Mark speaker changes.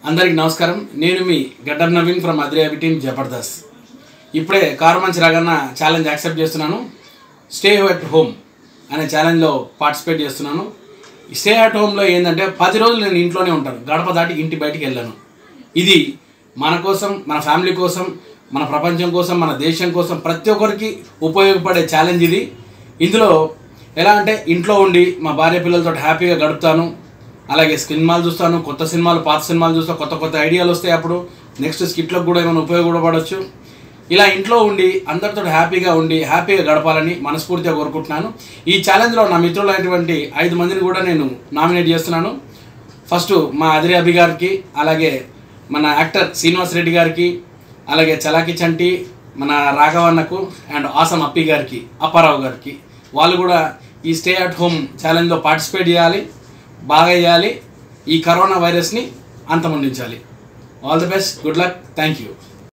Speaker 1: అందరికి నమస్కారం నేను మీ గడ్డం నవీన్ ఫ్రమ్ అద్రియాబి టీమ్ జబర్దస్త్ ఇప్పుడే కారు మంచి రాగన్న ఛాలెంజ్ యాక్సెప్ట్ చేస్తున్నాను స్టే అట్ హోమ్ అనే ఛాలెంజ్లో పార్టిసిపేట్ చేస్తున్నాను ఈ స్టే అట్ హోమ్లో ఏంటంటే పది రోజులు నేను ఇంట్లోనే ఉంటాను గడప దాటి ఇంటి బయటికి వెళ్ళాను ఇది మన కోసం మన ఫ్యామిలీ కోసం మన ప్రపంచం కోసం మన దేశం కోసం ప్రతి ఒక్కరికి ఉపయోగపడే ఛాలెంజ్ ఇది ఇందులో ఎలా అంటే ఇంట్లో ఉండి మా భార్య పిల్లలతో హ్యాపీగా గడుపుతాను అలాగే సినిమాలు చూస్తాను కొత్త సినిమాలు పాత సినిమాలు చూస్తాను కొత్త కొత్త ఐడియాలు వస్తాయి అప్పుడు నెక్స్ట్ స్కిట్లకు కూడా ఏమైనా ఉపయోగపడవచ్చు ఇలా ఇంట్లో ఉండి అందరితో హ్యాపీగా ఉండి హ్యాపీగా గడపాలని మనస్ఫూర్తిగా కోరుకుంటున్నాను ఈ ఛాలెంజ్లో నా మిత్రులైనటువంటి ఐదు మందిని కూడా నేను నామినేట్ చేస్తున్నాను ఫస్ట్ మా అదిరి అభి గారికి అలాగే మన యాక్టర్ శ్రీనివాస్ రెడ్డి గారికి అలాగే చలాకి చంటి మన రాఘవన్నకు అండ్ ఆసం అప్పి గారికి అప్పారావు గారికి వాళ్ళు కూడా ఈ స్టే అట్ హోమ్ ఛాలెంజ్లో పార్టిసిపేట్ చేయాలి బాగా చేయాలి ఈ కరోనా వైరస్ని అంతమొందించాలి all the best good luck thank you